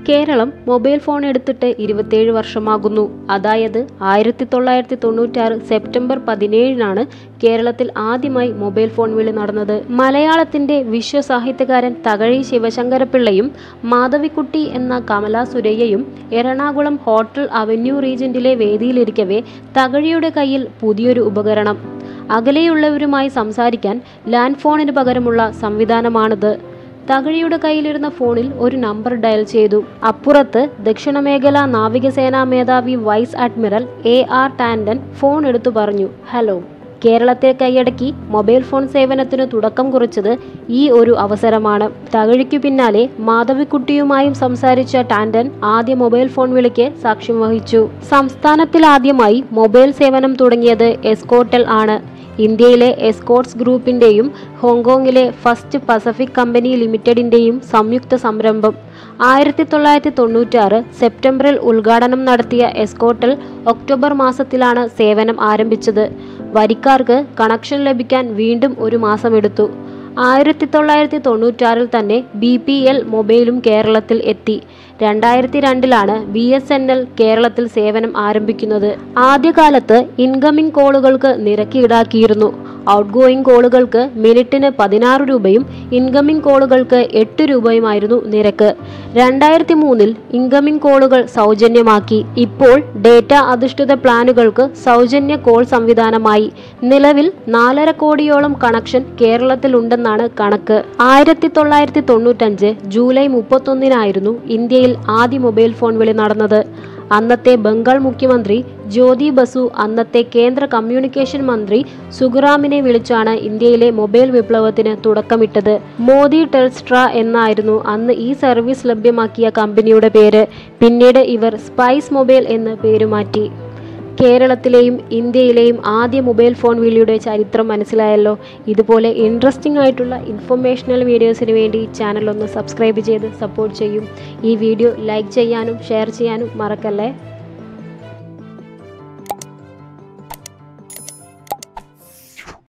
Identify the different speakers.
Speaker 1: Keralam mobile phone എടുത്തിട്ട് ഇരുപത്തേഴ് വർഷമാകുന്നു അതായത് ആയിരത്തി തൊള്ളായിരത്തി തൊണ്ണൂറ്റാറ് സെപ്റ്റംബർ പതിനേഴിനാണ് കേരളത്തിൽ ആദ്യമായി മൊബൈൽ ഫോൺ വിളി നടന്നത് മലയാളത്തിന്റെ വിശ്വസാഹിത്യകാരൻ തകഴി ശിവശങ്കരപിള്ളയും മാധവിക്കുട്ടി എന്ന കമലാ സുരയ്യയും എറണാകുളം ഹോട്ടൽ അവന്യൂ റീജന്റിലെ വേദിയിലിരിക്കവേ തകഴിയുടെ കയ്യിൽ പുതിയൊരു ഉപകരണം അകലെയുള്ളവരുമായി സംസാരിക്കാൻ ലാൻഡ് ഫോണിന് പകരമുള്ള സംവിധാനമാണിത് തകഴിയുടെ കയ്യിലിരുന്ന ഫോണിൽ ഒരു നമ്പർ ഡയൽ ചെയ്തു അപ്പുറത്ത് ദക്ഷിണമേഖല നാവികസേനാ മേധാവി vice admiral A R Tandon phone എടുത്തു പറഞ്ഞു ഹലോ കേരളത്തെ കൈയടക്കി മൊബൈൽ ഫോൺ സേവനത്തിന് തുടക്കം കുറിച്ചത് ഈ ഒരു അവസരമാണ് തകഴിക്കു പിന്നാലെ മാധവിക്കുട്ടിയുമായും സംസാരിച്ച ടാൻഡൻ ആദ്യ മൊബൈൽ ഫോൺ വിളിക്ക് സാക്ഷ്യം വഹിച്ചു സംസ്ഥാനത്തിൽ ആദ്യമായി മൊബൈൽ സേവനം തുടങ്ങിയത് എസ്കോട്ടൽ ആണ് ഇന്ത്യയിലെ എസ്കോട്ട്സ് ഗ്രൂപ്പിന്റെയും ഹോങ്കോങ്ങിലെ ഫസ്റ്റ് പസഫിക് കമ്പനി ലിമിറ്റഡിന്റെയും സംയുക്ത സംരംഭം ആയിരത്തി തൊള്ളായിരത്തി തൊണ്ണൂറ്റാറ് സെപ്റ്റംബറിൽ ഉദ്ഘാടനം നടത്തിയ എസ്കോട്ടൽ ഒക്ടോബർ മാസത്തിലാണ് സേവനം ആരംഭിച്ചത് വരിക്കാർക്ക് കണക്ഷൻ ലഭിക്കാൻ വീണ്ടും ഒരു മാസമെടുത്തു ആയിരത്തി തൊള്ളായിരത്തി തൊണ്ണൂറ്റാറിൽ തന്നെ ബി പി എൽ മൊബൈലും കേരളത്തിൽ എത്തി രണ്ടായിരത്തി രണ്ടിലാണ് ബി എസ് എൻ എൽ കേരളത്തിൽ സേവനം ആരംഭിക്കുന്നത് ആദ്യകാലത്ത് ഇൻകമിംഗ് കോളുകൾക്ക് നിരക്ക് ഈടാക്കിയിരുന്നു ഔട്ട് ഗോയിങ് കോളുകൾക്ക് മിനിറ്റിന് പതിനാറ് രൂപയും ഇൻകമിംഗ് കോളുകൾക്ക് എട്ട് രൂപയുമായിരുന്നു നിരക്ക് രണ്ടായിരത്തി മൂന്നിൽ ഇൻകമിംഗ് കോളുകൾ സൗജന്യമാക്കി ഇപ്പോൾ ഡേറ്റ അധിഷ്ഠിത പ്ലാനുകൾക്ക് സൗജന്യ കോൾ സംവിധാനമായി നിലവിൽ നാലര കോടിയോളം കണക്ഷൻ കേരളത്തിലുണ്ടെന്നാണ് കണക്ക് ആയിരത്തി തൊള്ളായിരത്തി തൊണ്ണൂറ്റഞ്ച് ജൂലൈ മുപ്പത്തൊന്നിനായിരുന്നു ഇന്ത്യയിൽ ആദ്യ മൊബൈൽ ഫോൺ വിളി നടന്നത് അന്നത്തെ ബംഗാൾ മുഖ്യമന്ത്രി ജ്യോതി ബസു അന്നത്തെ കേന്ദ്ര കമ്മ്യൂണിക്കേഷൻ മന്ത്രി സുഖറാമിനെ വിളിച്ചാണ് ഇന്ത്യയിലെ മൊബൈൽ വിപ്ലവത്തിന് തുടക്കമിട്ടത് മോദി ടെൽസ്ട്ര എന്നായിരുന്നു അന്ന് ഈ സർവീസ് ലഭ്യമാക്കിയ കമ്പനിയുടെ പേര് പിന്നീട് ഇവർ സ്പൈസ് മൊബൈൽ എന്ന് പേരുമാറ്റി കേരളത്തിലെയും ഇന്ത്യയിലെയും ആദ്യ മൊബൈൽ ഫോൺ വിളിയുടെ ചരിത്രം മനസ്സിലായല്ലോ ഇതുപോലെ ഇൻട്രസ്റ്റിംഗ് ആയിട്ടുള്ള ഇൻഫർമേഷണൽ വീഡിയോസിന് വേണ്ടി ചാനൽ ഒന്ന് സബ്സ്ക്രൈബ് ചെയ്ത് സപ്പോർട്ട് ചെയ്യും ഈ വീഡിയോ ലൈക്ക് ചെയ്യാനും ഷെയർ ചെയ്യാനും മറക്കല്ലേ